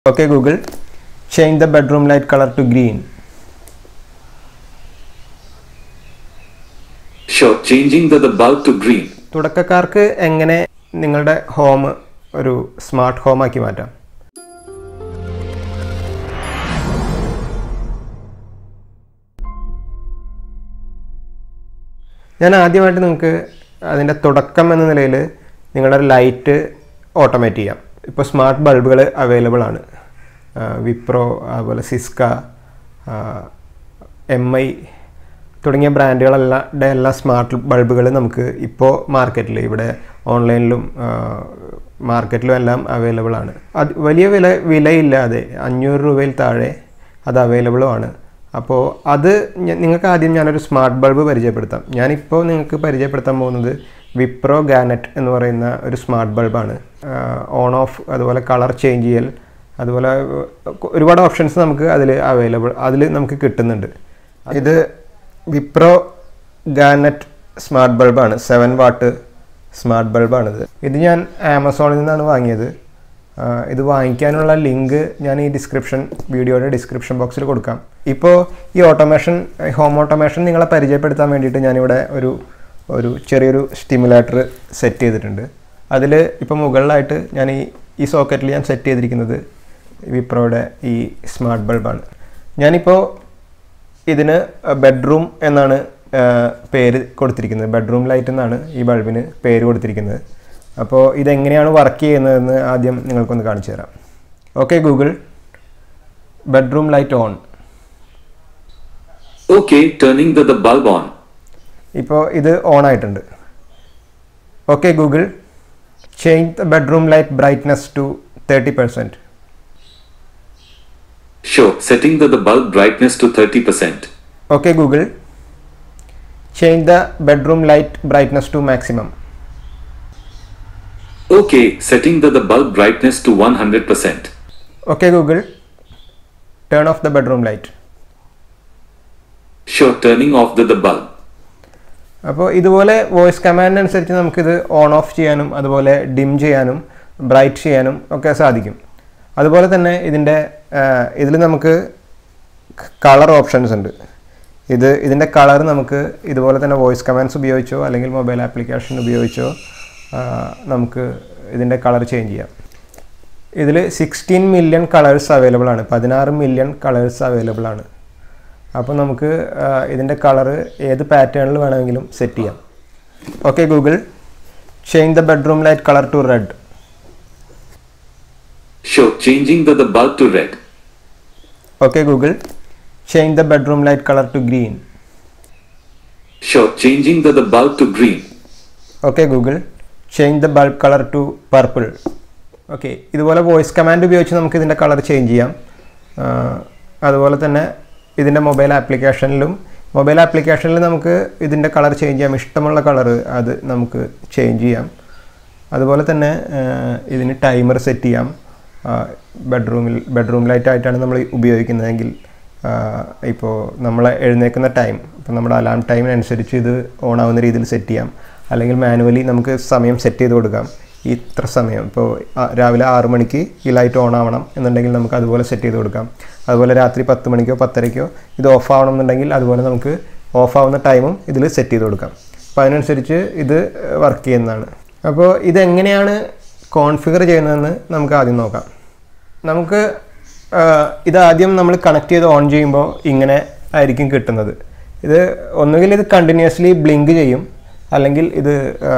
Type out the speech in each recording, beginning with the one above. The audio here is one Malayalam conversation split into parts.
Okay, Google, change the bedroom light color to green. Sure, changing the, the bulb to green. തുടക്കക്കാർക്ക് എങ്ങനെ നിങ്ങളുടെ ഹോം ഒരു സ്മാർട്ട് ഹോം ആക്കി മാറ്റാം ഞാൻ ആദ്യമായിട്ട് നിങ്ങൾക്ക് അതിൻ്റെ തുടക്കം എന്ന നിലയിൽ നിങ്ങളുടെ ലൈറ്റ് ഓട്ടോമേറ്റ് ചെയ്യാം ഇപ്പോൾ സ്മാർട്ട് ബൾബുകൾ അവൈലബിൾ ആണ് വിപ്രോ അതുപോലെ സിസ്ക എം ഐ തുടങ്ങിയ ബ്രാൻഡുകളെല്ലാം എല്ലാ സ്മാർട്ട് ബൾബുകൾ നമുക്ക് ഇപ്പോൾ മാർക്കറ്റിൽ ഇവിടെ ഓൺലൈനിലും മാർക്കറ്റിലും എല്ലാം അവൈലബിൾ ആണ് അത് വലിയ വില വിലയില്ലാതെ അഞ്ഞൂറ് രൂപയിൽ താഴെ അത് അവൈലബിളും ആണ് അപ്പോൾ അത് ഞ- നിങ്ങൾക്ക് ആദ്യം ഞാനൊരു സ്മാർട്ട് ബൾബ് പരിചയപ്പെടുത്താം ഞാനിപ്പോൾ നിങ്ങൾക്ക് പരിചയപ്പെടുത്താൻ പോകുന്നത് വിപ്രോ ഗാനറ്റ് എന്ന് പറയുന്ന ഒരു സ്മാർട്ട് ബൾബാണ് ഓൺ ഓഫ് അതുപോലെ കളർ ചേഞ്ച് ചെയ്യൽ അതുപോലെ ഏഹ്, ഒരുപാട് ഓപ്ഷൻസ് നമുക്ക് അതിൽ അവൈലബിൾ അതിൽ നമുക്ക് കിട്ടുന്നുണ്ട് ഇത് വിപ്രോ ഗാനറ്റ് സ്മാർട്ട് ബൾബാണ് സെവൻ വാട്ട് സ്മാർട്ട് ബൾബാണിത് ഇത് ഞാൻ ആമസോണിൽ നിന്നാണ് വാങ്ങിയത് ആ, ഇത് വാങ്ങിക്കാനുള്ള ലിങ്ക് ഞാൻ ഈ ഡിസ്ക്രിപ്ഷൻ വീഡിയോയുടെ ഡിസ്ക്രിപ്ഷൻ ബോക്സിൽ കൊടുക്കാം ഇപ്പോൾ ഈ ഓട്ടോമേഷൻ ഹോം ഓട്ടോമേഷൻ നിങ്ങളെ പരിചയപ്പെടുത്താൻ വേണ്ടിയിട്ട് ഞാനിവിടെ ഒരു ഒരു ചെറിയൊരു സ്റ്റിമുലേറ്റർ സെറ്റ് ചെയ്തിട്ടുണ്ട് അതിൽ ഇപ്പോൾ മുകളിലായിട്ട് ഞാൻ ഈ ഈ സോക്കറ്റിൽ ഞാൻ സെറ്റ് ചെയ്തിരിക്കുന്നത് വിപ്രോയുടെ ഈ സ്മാർട്ട് ബൾബാണ് ഞാനിപ്പോൾ ഇതിന് ബെഡ്റൂം എന്നാണ് ആ, പേര് കൊടുത്തിരിക്കുന്നത് ബെഡ്റൂം ലൈറ്റ് എന്നാണ് ഈ ബൾബിന് പേര് കൊടുത്തിരിക്കുന്നത് അപ്പോൾ ഇതെങ്ങനെയാണ് വർക്ക് ചെയ്യുന്നതെന്ന് ആദ്യം നിങ്ങൾക്കൊന്ന് കാണിച്ചു തരാം okay Google bedroom light on Okay, turning the, the bulb on. ഇപ്പോൾ ഇത് ഓൺ ആയിട്ടുണ്ട് okay Google change the bedroom light brightness to thirty percent Sure, setting the, the bulb brightness to 30%. Okay Google change the bedroom light brightness to maximum Okay, setting the, the bulb brightness to 100%. Okay Google turn off the bedroom light Sure, turning off the, the bulb. അപ്പോൾ ഇതുപോലെ വോയിസ് കമാൻഡ് അനുസരിച്ച് നമുക്കിത് ഓൺ ഓഫ് ചെയ്യാനും അതുപോലെ ഡിം ചെയ്യാനും ബ്രൈറ്റ് ചെയ്യാനും ഒക്കെ സാധിക്കും അതുപോലെ തന്നെ ഇതിൻ്റെ ഇതിൽ നമുക്ക് കളർ ഓപ്ഷൻസ് ഉണ്ട് ഇത് ഇതിൻ്റെ കളർ നമുക്ക് ഇതുപോലെ തന്നെ വോയിസ് കമാൻഡ്സ് ഉപയോഗിച്ചോ അല്ലെങ്കിൽ മൊബൈൽ ആപ്ലിക്കേഷൻ ഉപയോഗിച്ചോ ആ, നമുക്ക് ഇതിൻ്റെ കളർ ചേഞ്ച് ചെയ്യാം ഇതിൽ സിക്സ്റ്റീൻ മില്യൺ കളേഴ്സ് അവൈലബിൾ ആണ് പതിനാറ് മില്യൺ കളേഴ്സ് അവൈലബിൾ ആണ് അപ്പോൾ നമുക്ക് ആ, ഇതിൻ്റെ കളറ് ഏത് പാറ്റേണിൽ വേണമെങ്കിലും സെറ്റ് ചെയ്യാം okay Google change the bedroom light colour to red Sure, changing the, the bulb to red. Okay Google change the bedroom light colour to green Sure, changing the, the bulb to green. Okay Google change the bulb colour to purple okay ഇതുപോലെ വോയിസ് കമാൻഡ് ഉപയോഗിച്ച് നമുക്ക് ഇതിൻ്റെ കളർ ചേഞ്ച് ചെയ്യാം ആ, അതുപോലെ തന്നെ ഇതിൻ്റെ മൊബൈൽ ആപ്ലിക്കേഷനിലും മൊബൈൽ ആപ്ലിക്കേഷനിൽ നമുക്ക് ഇതിൻ്റെ കളർ ചേഞ്ച് ചെയ്യാം ഇഷ്ടമുള്ള കളർ അത് നമുക്ക് ചേഞ്ച് ചെയ്യാം അതുപോലെ തന്നെ ആ, ഇതിന് ടൈമർ സെറ്റ് ചെയ്യാം ബെഡ്റൂമിൽ ബെഡ്റൂം ലൈറ്റ് ആയിട്ടാണ് നമ്മൾ ഉപയോഗിക്കുന്നതെങ്കിൽ ഇപ്പോൾ നമ്മൾ എഴുന്നേക്കുന്ന ടൈം ഇപ്പോൾ നമ്മുടെ അലാം ടൈമിനനുസരിച്ച് ഇത് ഓൺ ആവുന്ന രീതിയിൽ സെറ്റ് ചെയ്യാം അല്ലെങ്കിൽ മാനുവലി നമുക്ക് സമയം സെറ്റ് ചെയ്ത് കൊടുക്കാം ഈ ഇത്ര സമയം ഇപ്പോൾ ആ, രാവിലെ ആറ് മണിക്ക് ഈ ലൈറ്റ് ഓൺ ആവണം എന്നുണ്ടെങ്കിൽ നമുക്ക് അതുപോലെ സെറ്റ് ചെയ്ത് കൊടുക്കാം അതുപോലെ രാത്രി പത്ത് മണിക്കോ പത്തരയ്ക്കോ ഇത് ഓഫ് ആവണം എന്നുണ്ടെങ്കിൽ അതുപോലെ നമുക്ക് ഓഫ് ആവുന്ന ടൈമും ഇതിൽ സെറ്റ് ചെയ്ത് കൊടുക്കാം അപ്പോൾ അതിനനുസരിച്ച് ഇത് വർക്ക് ചെയ്യുന്നതാണ് അപ്പോൾ ഇതെങ്ങനെയാണ് കോൺഫിഗർ ചെയ്യുന്നതെന്ന് നമുക്ക് ആദ്യം നോക്കാം നമുക്ക് ആ, ഇത് ആദ്യം നമ്മൾ കണക്ട് ചെയ്ത് ഓൺ ചെയ്യുമ്പോൾ ഇങ്ങനെ ആയിരിക്കും കിട്ടുന്നത് ഇത് ഒന്നുകിൽ ഇത് കണ്ടിന്യൂസ്ലി ബ്ലിങ്ക് ചെയ്യും അല്ലെങ്കിൽ ഇത് ആ,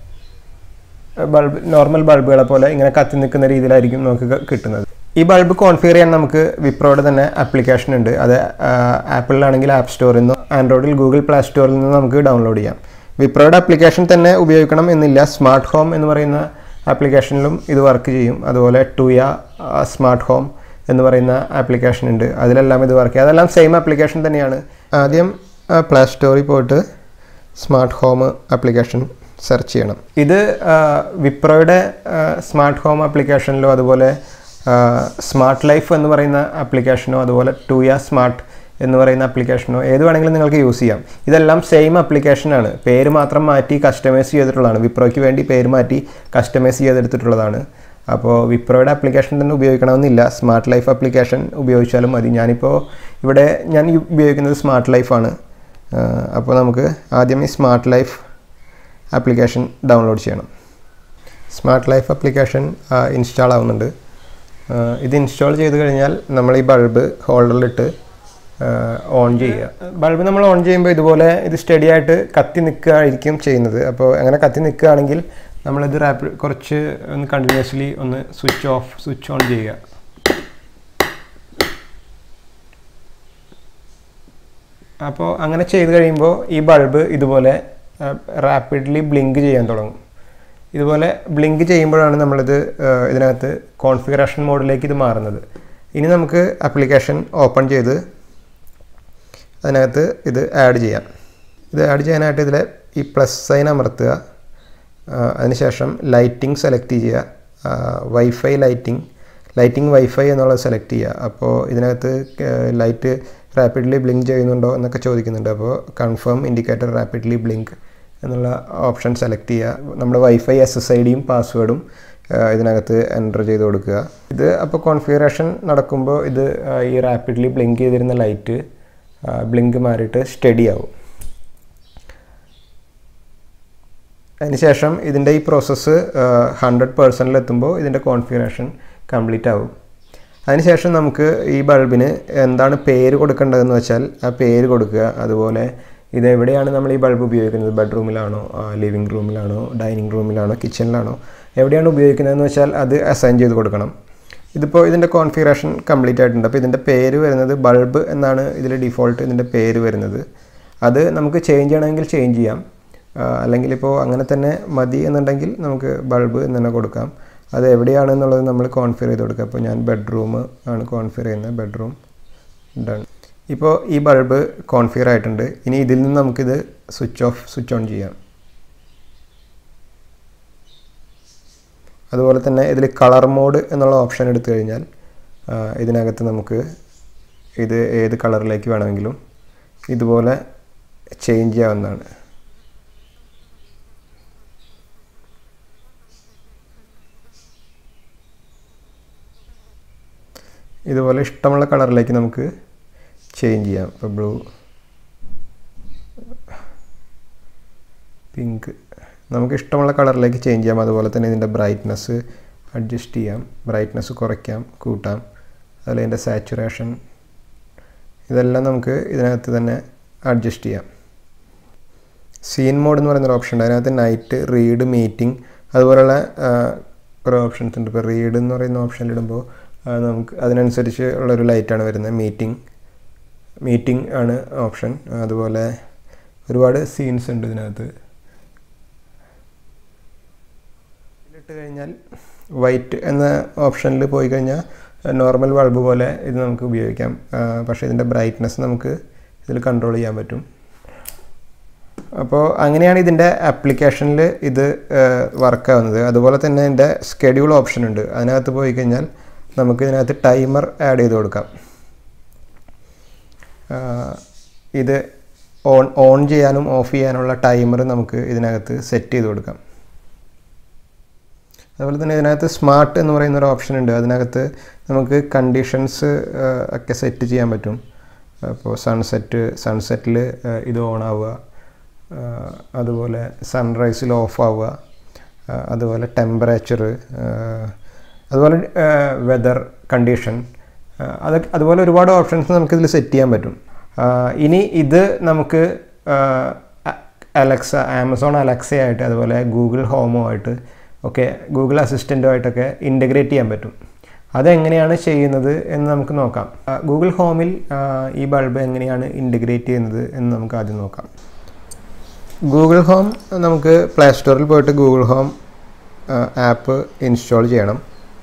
ബൾബ് നോർമൽ ബൾബുകളെ പോലെ ഇങ്ങനെ കത്തി നിൽക്കുന്ന രീതിയിലായിരിക്കും നമുക്ക് ക- കിട്ടുന്നത് ഈ ബൾബ് കോൺഫിഗർ ചെയ്യാൻ നമുക്ക് വിപ്രോയുടെ തന്നെ ആപ്ലിക്കേഷൻ ഉണ്ട് അത് ആപ്പിളിലാണെങ്കിൽ ആപ്പ് സ്റ്റോറിൽ നിന്നോ ആൻഡ്രോയിഡിൽ ഗൂഗിൾ പ്ലേ സ്റ്റോറിൽ നിന്ന് നമുക്ക് ഡൗൺലോഡ് ചെയ്യാം വിപ്രോയുടെ ആപ്ലിക്കേഷൻ തന്നെ ഉപയോഗിക്കണം എന്നില്ല സ്മാർട്ട് ഹോം എന്ന് പറയുന്ന ആപ്ലിക്കേഷനിലും ഇത് വർക്ക് ചെയ്യും അതുപോലെ ടുയ സ്മാർട്ട് ഹോം എന്ന് പറയുന്ന ആപ്ലിക്കേഷൻ ഉണ്ട് അതിലെല്ലാം ഇത് വർക്ക് ചെയ്യും അതെല്ലാം സെയിം ആപ്ലിക്കേഷൻ തന്നെയാണ് ആദ്യം പ്ലേ സ്റ്റോറിൽ പോയിട്ട് സ്മാർട്ട് ഹോം ആപ്ലിക്കേഷൻ സെർച്ച് ചെയ്യണം ഇത് ആ, വിപ്രോയുടെ സ്മാർട്ട് ഹോം ആപ്ലിക്കേഷനിലോ അതുപോലെ സ്മാർട്ട് ലൈഫ് എന്ന് പറയുന്ന ആപ്ലിക്കേഷനോ അതുപോലെ ടുയ സ്മാർട്ട് എന്ന് പറയുന്ന ആപ്ലിക്കേഷനോ ഏത് വേണമെങ്കിലും നിങ്ങൾക്ക് യൂസ് ചെയ്യാം ഇതെല്ലാം സെയിം ആപ്ലിക്കേഷനാണ് പേര് മാത്രം മാറ്റി കസ്റ്റമൈസ് ചെയ്തിട്ടുള്ളതാണ് വിപ്രോയ്ക്ക് വേണ്ടി പേര് മാറ്റി കസ്റ്റമൈസ് ചെയ്തെടുത്തിട്ടുള്ളതാണ് അപ്പോൾ വിപ്രോയുടെ ആപ്ലിക്കേഷൻ തന്നെ ഉപയോഗിക്കണമെന്നില്ല സ്മാർട്ട് ലൈഫ് ആപ്ലിക്കേഷൻ ഉപയോഗിച്ചാലും മതി ഞാനിപ്പോൾ ഇവിടെ ഞാൻ ഈ ഉപയോഗിക്കുന്നത് സ്മാർട്ട് ലൈഫാണ് അപ്പോൾ നമുക്ക് ആദ്യം ഈ സ്മാർട്ട് ലൈഫ് ആപ്ലിക്കേഷൻ ഡൗൺലോഡ് ചെയ്യണം സ്മാർട്ട് ലൈഫ് ആപ്ലിക്കേഷൻ ഇൻസ്റ്റാൾ ആവുന്നുണ്ട് ആ, ഇത് ഇൻസ്റ്റാൾ ചെയ്ത് കഴിഞ്ഞാൽ നമ്മൾ ഈ ബൾബ് ഹോൾഡറിലിട്ട് ഓൺ ചെയ്യുക ബൾബ് നമ്മൾ ഓൺ ചെയ്യുമ്പോൾ ഇതുപോലെ ഇത് സ്റ്റഡി ആയിട്ട് കത്തി നിൽക്കുകയായിരിക്കും ചെയ്യുന്നത് അപ്പോൾ അങ്ങനെ കത്തി നിൽക്കുകയാണെങ്കിൽ നമ്മളിത് റാപ്പിഡ് കുറച്ച് ഒന്ന് കണ്ടിന്യൂസ്ലി ഒന്ന് സ്വിച്ച് ഓഫ് സ്വിച്ച് ഓൺ ചെയ്യുക അപ്പോൾ അങ്ങനെ ചെയ്ത് കഴിയുമ്പോൾ ഈ ബൾബ് ഇതുപോലെ റാപ്പിഡ്ലി ബ്ലിങ്ക് ചെയ്യാൻ തുടങ്ങും ഇതുപോലെ ബ്ലിങ്ക് ചെയ്യുമ്പോഴാണ് നമ്മളിത് ആ, ഇതിനകത്ത് കോൺഫിഗറേഷൻ മോഡിലേക്ക് ഇത് മാറുന്നത് ഇനി നമുക്ക് ആപ്ലിക്കേഷൻ ഓപ്പൺ ചെയ്ത് അതിനകത്ത് ഇത് ആഡ് ചെയ്യാം ഇത് ആഡ് ചെയ്യാനായിട്ട് ഇതിൽ ഈ പ്ലസ് സൈൻ അമർത്തുക ആ, അതിനുശേഷം ലൈറ്റിംഗ് സെലക്ട് ചെയ്യുക വൈഫൈ ലൈറ്റിംഗ് ലൈറ്റിംഗ് വൈഫൈ എന്നുള്ളത് സെലക്ട് ചെയ്യുക അപ്പോൾ ഇതിനകത്ത് ലൈറ്റ് റാപ്പിഡ്ലി ബ്ലിങ്ക് ചെയ്യുന്നുണ്ടോ എന്നൊക്കെ ചോദിക്കുന്നുണ്ട് അപ്പോൾ കൺഫേം ഇൻഡിക്കേറ്റർ റാപ്പിഡ്ലി ബ്ലിങ്ക് എന്നുള്ള ഓപ്ഷൻ സെലക്ട് ചെയ്യുക നമ്മുടെ വൈഫൈ എസ് എസ് ഐ ഡിയും പാസ്വേഡും ഇതിനകത്ത് എൻ്റർ ചെയ്ത് കൊടുക്കുക ഇത് അപ്പോൾ കോൺഫിഗറേഷൻ നടക്കുമ്പോൾ ഇത് ആ, ഈ റാപ്പിഡ്ലി ബ്ലിങ്ക് ചെയ്തിരുന്ന ലൈറ്റ് ബ്ലിങ്ക് മാറിയിട്ട് സ്റ്റഡി ആവും അതിനുശേഷം ഇതിൻ്റെ ഈ പ്രോസസ്സ് ഹൺഡ്രഡ് പേഴ്സൻറ്റിൽ എത്തുമ്പോൾ ഇതിൻ്റെ കോൺഫിഗറേഷൻ കംപ്ലീറ്റ് ആവും അതിനുശേഷം നമുക്ക് ഈ ബൾബിന് എന്താണ് പേര് കൊടുക്കേണ്ടതെന്ന് വെച്ചാൽ ആ പേര് കൊടുക്കുക അതുപോലെ ഇത് എവിടെയാണ് നമ്മൾ ഈ ബൾബ് ഉപയോഗിക്കുന്നത് ബെഡ്റൂമിലാണോ ലിവിങ് റൂമിലാണോ ഡൈനിങ് റൂമിലാണോ കിച്ചണിലാണോ എവിടെയാണ് ഉപയോഗിക്കുന്നതെന്ന് വെച്ചാൽ അത് അസൈൻ ചെയ്ത് കൊടുക്കണം ഇതിപ്പോൾ ഇതിൻ്റെ കോൺഫിഗറേഷൻ കംപ്ലീറ്റ് ആയിട്ടുണ്ട് അപ്പോൾ ഇതിൻ്റെ പേര് വരുന്നത് ബൾബ് എന്നാണ് ഇതിൽ ഡിഫോൾട്ട് ഇതിൻ്റെ പേര് വരുന്നത് അത് നമുക്ക് ചേഞ്ച് ചെയ്യണമെങ്കിൽ ചേഞ്ച് ചെയ്യാം ആ, അല്ലെങ്കിൽ ഇപ്പോൾ അങ്ങനെ തന്നെ മതി എന്നുണ്ടെങ്കിൽ നമുക്ക് ബൾബ് എന്ന് തന്നെ കൊടുക്കാം അത് എവിടെയാണ് എന്നുള്ളത് നമ്മൾ കോൺഫിഗർ ചെയ്ത് കൊടുക്കുക അപ്പോൾ ഞാൻ ബെഡ്റൂം ആണ് കോൺഫിഗർ ചെയ്യുന്നത് ബെഡ്റൂം ഡൺ ഇപ്പോൾ ഈ ബൾബ് കോൺഫിഗർ ആയിട്ടുണ്ട് ഇനി ഇതിൽ നിന്ന് നമുക്കിത് സ്വിച്ച് ഓഫ് സ്വിച്ച് ഓൺ ചെയ്യാം അതുപോലെ തന്നെ ഇതിൽ കളർ മോഡ് എന്നുള്ള ഓപ്ഷൻ എടുത്തു കഴിഞ്ഞാൽ ആ, ഇതിനകത്ത് നമുക്ക് ഇത് ഏത് കളറിലേക്ക് വേണമെങ്കിലും ഇതുപോലെ ചേഞ്ച് ചെയ്യാവുന്നതാണ് ഇതുപോലെ ഇഷ്ടമുള്ള കളറിലേക്ക് നമുക്ക് ചേഞ്ച് ചെയ്യാം ഇപ്പോൾ ബ്ലൂ പിങ്ക് നമുക്ക് ഇഷ്ടമുള്ള കളറിലേക്ക് ചേഞ്ച് ചെയ്യാം അതുപോലെ തന്നെ ഇതിൻ്റെ ബ്രൈറ്റ്നസ് അഡ്ജസ്റ്റ് ചെയ്യാം ബ്രൈറ്റ്നസ് കുറയ്ക്കാം കൂട്ടാം അതുപോലെ ഇതിൻ്റെ സാച്ചുറേഷൻ ഇതെല്ലാം നമുക്ക് ഇതിനകത്ത് തന്നെ അഡ്ജസ്റ്റ് ചെയ്യാം സീൻ മോഡ് എന്ന് പറയുന്നൊരു ഓപ്ഷൻ ഉണ്ട് അതിനകത്ത് നൈറ്റ് റീഡ് മീറ്റിംഗ് അതുപോലുള്ള ആ, കുറേ ഓപ്ഷൻസ് ഉണ്ട് ഇപ്പോൾ റീഡ് എന്ന് പറയുന്ന ഓപ്ഷനിലിടുമ്പോൾ നമുക്ക് അതിനനുസരിച്ച് ഉള്ളൊരു ലൈറ്റാണ് വരുന്നത് മീറ്റിംഗ് മീറ്റിംഗ് ആണ് ഓപ്ഷൻ അതുപോലെ ഒരുപാട് സീൻസ് ഉണ്ട് ഇതിനകത്ത് ഇട്ട് കഴിഞ്ഞാൽ വൈറ്റ് എന്ന ഓപ്ഷനിൽ പോയി കഴിഞ്ഞാൽ നോർമൽ ബൾബ് പോലെ ഇത് നമുക്ക് ഉപയോഗിക്കാം ആ, പക്ഷേ ഇതിൻ്റെ ബ്രൈറ്റ്നസ് നമുക്ക് ഇതിൽ കൺട്രോൾ ചെയ്യാൻ പറ്റും അപ്പോൾ അങ്ങനെയാണ് ഇതിൻ്റെ ആപ്ലിക്കേഷനിൽ ഇത് വർക്ക് ആവുന്നത് അതുപോലെ തന്നെ ഇതിൻ്റെ സ്കെഡ്യൂൾ ഓപ്ഷൻ ഉണ്ട് അതിനകത്ത് പോയി കഴിഞ്ഞാൽ നമുക്ക് ഇതിനകത്ത് ടൈമർ ആഡ് ചെയ്ത് കൊടുക്കാം ആ, ഇത് ഓൺ ഓൺ ചെയ്യാനും ഓഫ് ചെയ്യാനുള്ള ടൈമർ നമുക്ക് ഇതിനകത്ത് സെറ്റ് ചെയ്ത് കൊടുക്കാം അതുപോലെ തന്നെ ഇതിനകത്ത് സ്മാർട്ട് എന്ന് പറയുന്ന ഒരു ഓപ്ഷൻ ഉണ്ട് അതിനകത്ത് നമുക്ക് കണ്ടീഷൻസ് ഒക്കെ സെറ്റ് ചെയ്യാൻ പറ്റും അപ്പോൾ സൺസെറ്റ് സൺസെറ്റിൽ ഇത് ഓൺ ആവുക ആ, അതുപോലെ സൺറൈസിൽ ഓഫ് ആവുക ആ, അതുപോലെ ടെമ്പറേച്ചർ അതുപോലെ വെതർ കണ്ടീഷൻ അതൊക്കെ അതുപോലെ ഒരുപാട് ഓപ്ഷൻസ് നമുക്കിതിൽ സെറ്റ് ചെയ്യാൻ പറ്റും ആ, ഇനി ഇത് നമുക്ക് അലക്സ ആമസോൺ അലക്സയായിട്ട് അതുപോലെ ഗൂഗിൾ ഹോമോ ആയിട്ട് ഒക്കെ ഗൂഗിൾ അസിസ്റ്റൻറ്റുമായിട്ടൊക്കെ ഇൻ്റഗ്രേറ്റ് ചെയ്യാൻ പറ്റും അതെങ്ങനെയാണ് ചെയ്യുന്നത് എന്ന് നമുക്ക് നോക്കാം ആ, ഗൂഗിൾ ഹോമിൽ ആ, ഈ ബൾബ് എങ്ങനെയാണ് ഇൻ്റഗ്രേറ്റ് ചെയ്യുന്നത് എന്ന് നമുക്ക് ആദ്യം നോക്കാം ഗൂഗിൾ ഹോം നമുക്ക് പ്ലേ സ്റ്റോറിൽ പോയിട്ട് ഗൂഗിൾ ഹോം ആപ്പ് ഇൻസ്റ്റാൾ ചെയ്യണം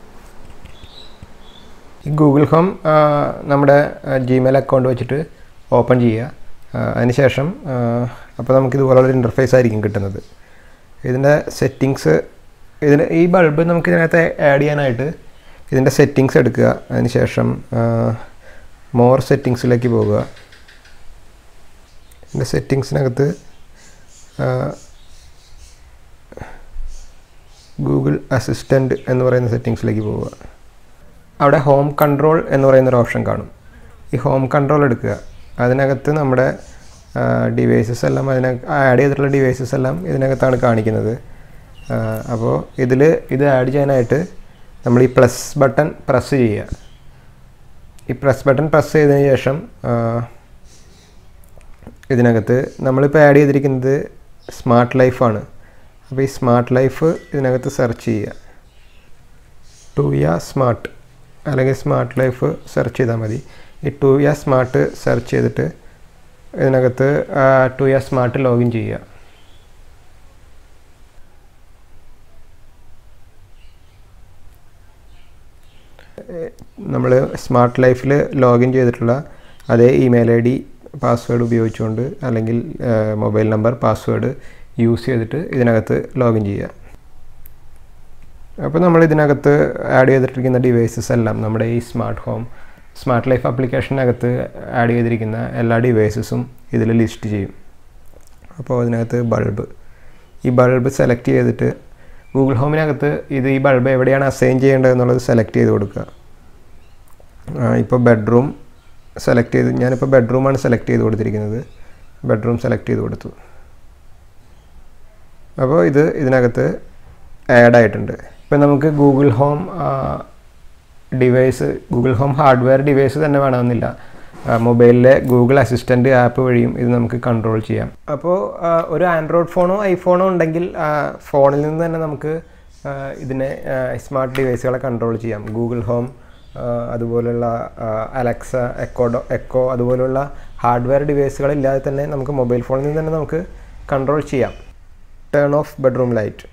ഈ ഗൂഗിൾ ഹോം ആ, നമ്മുടെ ജിമെയിൽ അക്കൗണ്ട് വെച്ചിട്ട് ഓപ്പൺ ചെയ്യുക ആ, അതിനുശേഷം അപ്പോൾ നമുക്ക് ഇതുപോലുള്ളൊരു ഇൻ്റർഫേസ് ആയിരിക്കും കിട്ടുന്നത് ഇതിൻ്റെ സെറ്റിങ്സ് ഇതിന് ഈ ബൾബ് നമുക്ക് ഇതിനകത്ത് ആഡ് ചെയ്യാനായിട്ട് ഇതിൻ്റെ സെറ്റിങ്സ് എടുക്കുക അതിനുശേഷം മോർ സെറ്റിങ്സിലേക്ക് പോകുക ഇതിൻ്റെ സെറ്റിങ്സിനകത്ത് ഗൂഗിൾ അസിസ്റ്റൻറ്റ് എന്ന് പറയുന്ന സെറ്റിങ്സിലേക്ക് പോവുക അവിടെ ഹോം കൺട്രോൾ എന്ന് പറയുന്ന ഒരു ഓപ്ഷൻ കാണും ഈ ഹോം കൺട്രോൾ എടുക്കുക അതിനകത്ത് നമ്മുടെ ഡിവൈസസ് എല്ലാം അതിന ആഡ് ചെയ്തിട്ടുള്ള ഡിവൈസസ് എല്ലാം ഇതിനകത്താണ് കാണിക്കുന്നത് അപ്പോൾ ഇതിൽ ഇത് ആഡ് ചെയ്യാനായിട്ട് നമ്മൾ ഈ പ്ലസ് ബട്ടൺ പ്രസ് ചെയ്യുക ഈ പ്രസ് ബട്ടൺ പ്രസ് ചെയ്തതിന് ശേഷം ആ, ഇതിനകത്ത് നമ്മളിപ്പോൾ ആഡ് ചെയ്തിരിക്കുന്നത് സ്മാർട്ട് ലൈഫാണ് അപ്പോൾ ഈ സ്മാർട്ട് ലൈഫ് ഇതിനകത്ത് സെർച്ച് ചെയ്യുക ടു യാ സ്മാർട്ട് അല്ലെങ്കിൽ സ്മാർട്ട് ലൈഫ് സെർച്ച് ചെയ്താൽ മതി ഈ ടു യാ സ്മാർട്ട് സെർച്ച് ചെയ്തിട്ട് ഇതിനകത്ത് ടു യാ സ്മാർട്ട് ലോഗിൻ ചെയ്യുക നമ്മൾ സ്മാർട്ട് ലൈഫിൽ ലോഗിൻ ചെയ്തിട്ടുള്ള അതേ ഇമെയിൽ ഐ ഡി പാസ്വേഡ് ഉപയോഗിച്ചുകൊണ്ട് അല്ലെങ്കിൽ മൊബൈൽ നമ്പർ പാസ്വേഡ് യൂസ് ചെയ്തിട്ട് ഇതിനകത്ത് ലോഗിൻ ചെയ്യുക അപ്പോൾ നമ്മൾ ഇതിനകത്ത് ആഡ് ചെയ്തിട്ടിരിക്കുന്ന ഡിവൈസസ് എല്ലാം നമ്മുടെ ഈ സ്മാർട്ട് ഹോം സ്മാർട്ട് ലൈഫ് ആപ്ലിക്കേഷനകത്ത് ആഡ് ചെയ്തിരിക്കുന്ന എല്ലാ ഡിവൈസസും ഇതിൽ ലിസ്റ്റ് ചെയ്യും അപ്പോൾ അതിനകത്ത് ബൾബ് ഈ ബൾബ് സെലക്ട് ചെയ്തിട്ട് ഗൂഗിൾ ഹോമിനകത്ത് ഇത് ഈ ബൾബ് എവിടെയാണ് അസൈൻ ചെയ്യേണ്ടത് എന്നുള്ളത് സെലക്ട് ചെയ്ത് കൊടുക്കുക ഇപ്പോൾ ബെഡ്റൂം സെലക്ട് ചെയ്ത് ഞാനിപ്പോൾ ബെഡ്റൂമാണ് സെലക്ട് ചെയ്ത് കൊടുത്തിരിക്കുന്നത് ബെഡ്റൂം സെലക്ട് ചെയ്ത് കൊടുത്തു അപ്പോൾ ഇത് ഇതിനകത്ത് ആഡ് ആയിട്ടുണ്ട് ഇപ്പം നമുക്ക് Google home device Google home hardware device തന്നെ വേണമെന്നില്ല മൊബൈലിലെ ഗൂഗിൾ അസിസ്റ്റൻ്റ് ആപ്പ് വഴിയും ഇത് നമുക്ക് കൺട്രോൾ ചെയ്യാം അപ്പോൾ ഒരു ആൻഡ്രോയിഡ് ഫോണോ ഐഫോണോ ഉണ്ടെങ്കിൽ ആ, ഫോണിൽ നിന്ന് തന്നെ നമുക്ക് ആ, ഇതിനെ സ്മാർട്ട് ഡിവൈസുകളെ കൺട്രോൾ ചെയ്യാം ഗൂഗിൾ ഹോം ആ, അതുപോലുള്ള അലക്സ എക്കോഡോ എക്കോ അതുപോലുള്ള ഹാർഡ്വെയർ ഡിവൈസുകളില്ലാതെ തന്നെ നമുക്ക് മൊബൈൽ ഫോണിൽ നിന്ന് തന്നെ നമുക്ക് കൺട്രോൾ ചെയ്യാം ടേൺ ഓഫ് ബെഡ്റൂം ലൈറ്റ്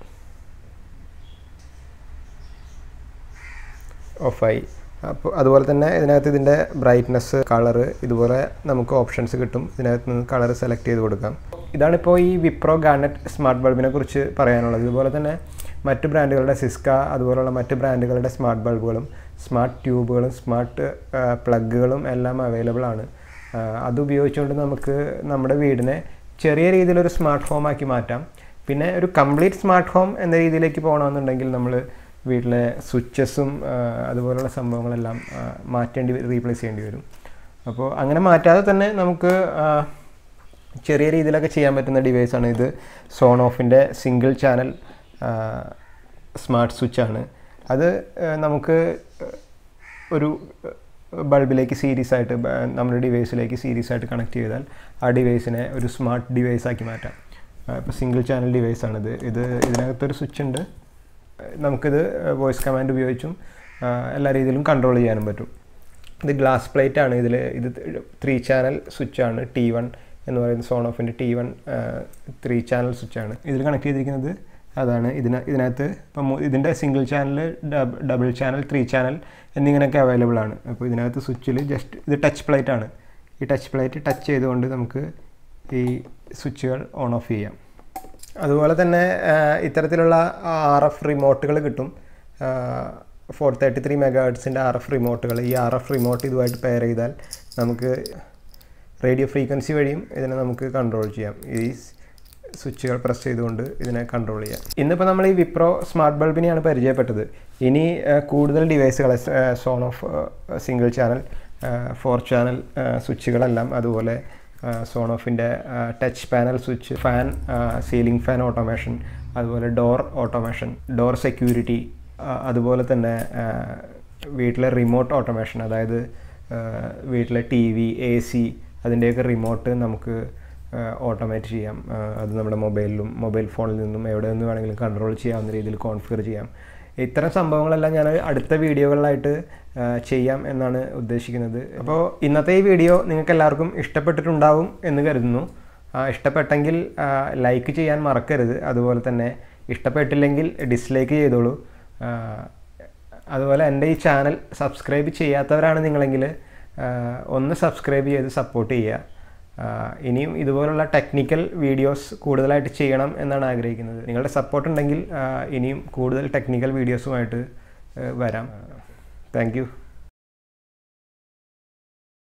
ഓഫായി അപ്പോൾ അതുപോലെ തന്നെ ഇതിനകത്ത് ഇതിൻ്റെ ബ്രൈറ്റ്നസ് കളറ് ഇതുപോലെ നമുക്ക് ഓപ്ഷൻസ് കിട്ടും ഇതിനകത്ത് നിന്ന് കളർ സെലക്ട് ചെയ്ത് കൊടുക്കാം ഇതാണിപ്പോൾ ഈ വിപ്രോ ഗാർണറ്റ് സ്മാർട്ട് ബൾബിനെ കുറിച്ച് പറയാനുള്ളത് ഇതുപോലെ തന്നെ മറ്റ് ബ്രാൻഡുകളുടെ സിസ്ക അതുപോലുള്ള മറ്റ് ബ്രാൻഡുകളുടെ സ്മാർട്ട് ബൾബുകളും സ്മാർട്ട് ട്യൂബുകളും സ്മാർട്ട് പ്ലഗുകളും എല്ലാം അവൈലബിൾ ആണ് ആ, അത് ഉപയോഗിച്ചുകൊണ്ട് നമുക്ക് നമ്മുടെ വീടിനെ ചെറിയ രീതിയിലൊരു സ്മാർട്ട് ഹോം ആക്കി മാറ്റാം പിന്നെ ഒരു കംപ്ലീറ്റ് സ്മാർട്ട് ഹോം എന്ന രീതിയിലേക്ക് പോകണമെന്നുണ്ടെങ്കിൽ നമ്മൾ വീട്ടിലെ സ്വിച്ചസും അതുപോലുള്ള സംഭവങ്ങളെല്ലാം ആ, മാറ്റേണ്ടി റീപ്ലേസ് ചെയ്യേണ്ടി വരും അപ്പോൾ അങ്ങനെ മാറ്റാതെ തന്നെ നമുക്ക് ആ, ചെറിയ രീതിയിലൊക്കെ ചെയ്യാൻ പറ്റുന്ന ഡിവൈസാണ് ഇത് സോൺ ഓഫിൻ്റെ സിംഗിൾ ചാനൽ സ്മാർട്ട് സ്വിച്ചാണ് അത് ആ, നമുക്ക് ഒരു ബൾബിലേക്ക് സീരീസ് ആയിട്ട് ബ- നമ്മുടെ ഡിവൈസിലേക്ക് സീരീസ് ആയിട്ട് കണക്ട് ചെയ്താൽ ആ ഡിവൈസിനെ ഒരു സ്മാർട്ട് ഡിവൈസ് ആക്കി മാറ്റാം ഇപ്പോൾ സിംഗിൾ ചാനൽ ഡിവൈസ് ആണിത് ഇത് ഇതിനകത്തൊരു സ്വിച്ച് ഉണ്ട് നമുക്കിത് വോയിസ് കമാൻഡ് ഉപയോഗിച്ചും ആ, എല്ലാ രീതിയിലും കൺട്രോൾ ചെയ്യാനും പറ്റും ഇത് ഗ്ലാസ് പ്ലേറ്റ് ആണ് ഇതിൽ ഇത് ത്രീ ചാനൽ സ്വിച്ചാണ് ടി വൺ എന്ന് പറയുന്ന സോൺ ഓഫിൻ്റെ ടി വൺ ത്രീ ചാനൽ സ്വിച്ചാണ് ഇതിൽ കണക്ട് ചെയ്തിരിക്കുന്നത് അതാണ് ഇതിന ഇതിനകത്ത് ഇപ്പം മു- ഇതിൻ്റെ single channel double channel three channel എന്നിങ്ങനെയൊക്കെ അവൈലബിൾ ആണ് അപ്പോൾ ഇതിനകത്ത് സ്വിച്ചിൽ ജസ്റ്റ് ഇത് ടച്ച് പ്ലേറ്റ് ആണ് ഈ ടച്ച് പ്ലേറ്റ് ടച്ച് ചെയ്തുകൊണ്ട് നമുക്ക് ഈ സ്വിച്ചുകൾ ഓൺ ഓഫ് ചെയ്യാം അതുപോലെ തന്നെ ആ, ഇത്തരത്തിലുള്ള ആർ എഫ് റിമോട്ടുകൾ കിട്ടും ഫോർ തേർട്ടി ത്രീ മെഗാ ഹെർട്സിൻ്റെ ആർ എഫ് റിമോട്ടുകൾ ഈ ആർ എഫ് റിമോട്ട് ഇതുമായിട്ട് പെയർ ചെയ്താൽ നമുക്ക് റേഡിയോ ഫ്രീക്വൻസി വഴിയും ഇതിനെ നമുക്ക് കൺട്രോൾ ചെയ്യാം ഈ സ്വിച്ചുകൾ പ്രസ് ചെയ്തുകൊണ്ട് ഇതിനെ കൺട്രോൾ ചെയ്യാം ഇന്നിപ്പോൾ നമ്മൾ ഈ വിപ്രോ സ്മാർട്ട് ബൾബിനെയാണ് പരിചയപ്പെട്ടത് ഇനി ആ, കൂടുതൽ ഡിവൈസുകൾ Sonoff single channel four channel സ്വിച്ചുകളെല്ലാം അതുപോലെ സോൺ ഓഫിൻ്റെ touch panel switch fan ceiling fan automation അതുപോലെ ഡോർ ഓട്ടോമേഷൻ ഡോർ സെക്യൂരിറ്റി അതുപോലെ തന്നെ ആ, വീട്ടിലെ റിമോട്ട് ഓട്ടോമേഷൻ അതായത് ആ, വീട്ടിലെ ടി വി എ സി അതിൻ്റെയൊക്കെ റിമോട്ട് നമുക്ക് ഓട്ടോമേറ്റ് ചെയ്യാം ആ, അത് നമ്മുടെ മൊബൈലിലും മൊബൈൽ ഫോണിൽ നിന്നും എവിടെ നിന്ന് വേണമെങ്കിലും കൺട്രോൾ ചെയ്യാവുന്ന രീതിയിൽ കോൺഫിഗർ ചെയ്യാം ഇത്തരം സംഭവങ്ങളെല്ലാം ഞാൻ അടുത്ത വീഡിയോകളിലായിട്ട് ആ, ചെയ്യാം എന്നാണ് ഉദ്ദേശിക്കുന്നത് അപ്പോൾ ഇന്നത്തെ ഈ വീഡിയോ നിങ്ങൾക്ക് എല്ലാവർക്കും ഇഷ്ടപ്പെട്ടിട്ടുണ്ടാവും എന്ന് കരുതുന്നു ആ, ഇഷ്ടപ്പെട്ടെങ്കിൽ ലൈക്ക് ചെയ്യാൻ മറക്കരുത് അതുപോലെ തന്നെ ഇഷ്ടപ്പെട്ടില്ലെങ്കിൽ ഡിസ്ലൈക്ക് ചെയ്തോളൂ ആ, അതുപോലെ എൻ്റെ ഈ ചാനൽ സബ്സ്ക്രൈബ് ചെയ്യാത്തവരാണ് നിങ്ങളെങ്കിൽ ആ, ഒന്ന് സബ്സ്ക്രൈബ് ചെയ്ത് സപ്പോർട്ട് ചെയ്യുക ആ, ഇനിയും ഇതുപോലുള്ള ടെക്നിക്കൽ വീഡിയോസ് കൂടുതലായിട്ട് ചെയ്യണം എന്നാണ് ആഗ്രഹിക്കുന്നത് നിങ്ങളുടെ സപ്പോർട്ട് ഉണ്ടെങ്കിൽ ആ, ഇനിയും കൂടുതൽ ടെക്നിക്കൽ വീഡിയോസുമായിട്ട് ആ, വരാം താങ്ക് യു